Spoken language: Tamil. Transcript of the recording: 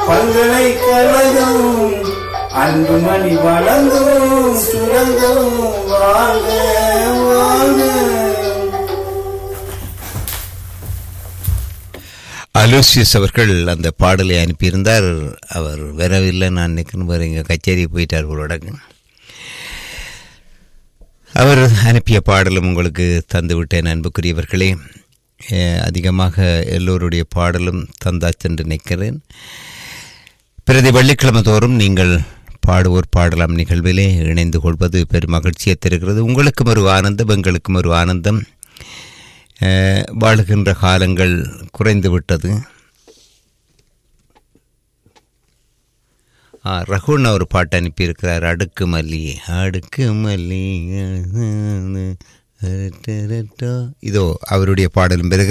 பல்கலைக்கழகம் அன்புமணி வழங்கும் சுரங்கம் வாழ்க வாழ்க அலோசியஸ் அவர்கள் அந்த பாடலை அனுப்பியிருந்தார் அவர் வரவில்லை நான் நிற்கணும் இங்கே கச்சேரி போயிட்டார் போலோட அவர் அனுப்பிய பாடலும் உங்களுக்கு தந்து விட்டேன் அன்புக்குரியவர்களே அஹ், அதிகமாக எல்லோருடைய பாடலும் தந்தாச்சு என்று நினைக்கிறேன் பிரதி வெள்ளிக்கிழமை தோறும் நீங்கள் பாடுவோர் பாடலாம் நிகழ்விலே இணைந்து கொள்வது பெரும் மகிழ்ச்சியை தருகிறது உங்களுக்கும் ஒரு ஆனந்தம் எங்களுக்கும் ஒரு ஆனந்தம் அஹ், வாழுகின்ற காலங்கள் குறைந்து விட்டது ஆ ரகுன் ஒரு பாட்டு அனுப்பியிருக்கிறார் அடுக்கு மல்லி அடுக்கு மல்லி இதோ அவருடைய பாடலும் பிறகு